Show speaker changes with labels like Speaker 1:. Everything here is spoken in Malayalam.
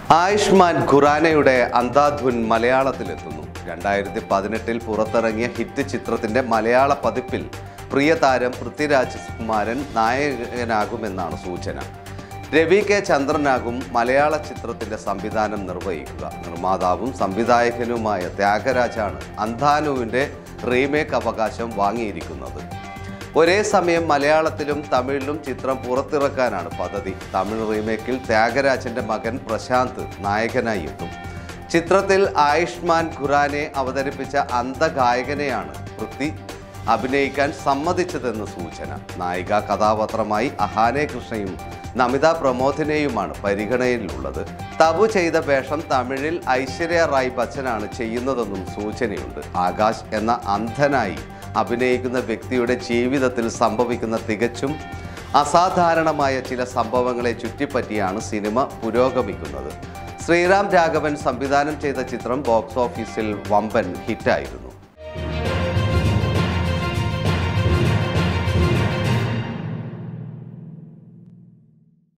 Speaker 1: ആയുഷ്മാൻ ഖുറാനയുടെ അന്ധാധുൻ മലയാളത്തിലെത്തുന്നു രണ്ടായിരത്തി പതിനെട്ടിൽ പുറത്തിറങ്ങിയ ഹിറ്റ് ചിത്രത്തിന്റെ മലയാള പതിപ്പിൽ പ്രിയ താരം പൃഥ്വിരാജ് കുമാരൻ നായകനാകുമെന്നാണ് സൂചന രവി കെ ചന്ദ്രനാകും മലയാള ചിത്രത്തിന്റെ സംവിധാനം നിർവഹിക്കുക നിർമ്മാതാവും സംവിധായകനുമായ ത്യാഗരാജാണ് അന്ധാനുവിന്റെ റീമേക്ക് അവകാശം വാങ്ങിയിരിക്കുന്നത് ഒരേ സമയം മലയാളത്തിലും തമിഴിലും ചിത്രം പുറത്തിറക്കാനാണ് പദ്ധതി തമിഴ് റീമേക്കിൽ ത്യാഗരാജന്റെ മകൻ പ്രശാന്ത് നായകനായി എത്തും ചിത്രത്തിൽ ആയുഷ്മാൻ ഖുറാനെ അവതരിപ്പിച്ച അന്ധഗായകനെയാണ് പൃഥ്വി അഭിനയിക്കാൻ സമ്മതിച്ചതെന്ന് സൂചന നായിക കഥാപാത്രമായി അഹാനെ കൃഷ്ണയും നമിത പ്രമോദിനെയുമാണ് പരിഗണനയിലുള്ളത് തബു ചെയ്ത വേഷം തമിഴിൽ ഐശ്വര്യ റായ് ബച്ചനാണ് ചെയ്യുന്നതെന്നും സൂചനയുണ്ട് ആകാശ് എന്ന അന്ധനായി അഭിനയിക്കുന്ന വ്യക്തിയുടെ ജീവിതത്തിൽ സംഭവിക്കുന്ന തികച്ചും അസാധാരണമായ ചില സംഭവങ്ങളെ ചുറ്റിപ്പറ്റിയാണ് സിനിമ പുരോഗമിക്കുന്നത് ശ്രീറാം രാഘവൻ സംവിധാനം ചെയ്ത ചിത്രം ബോക്സ് ഓഫീസിൽ വമ്പൻ ഹിറ്റായിരുന്നു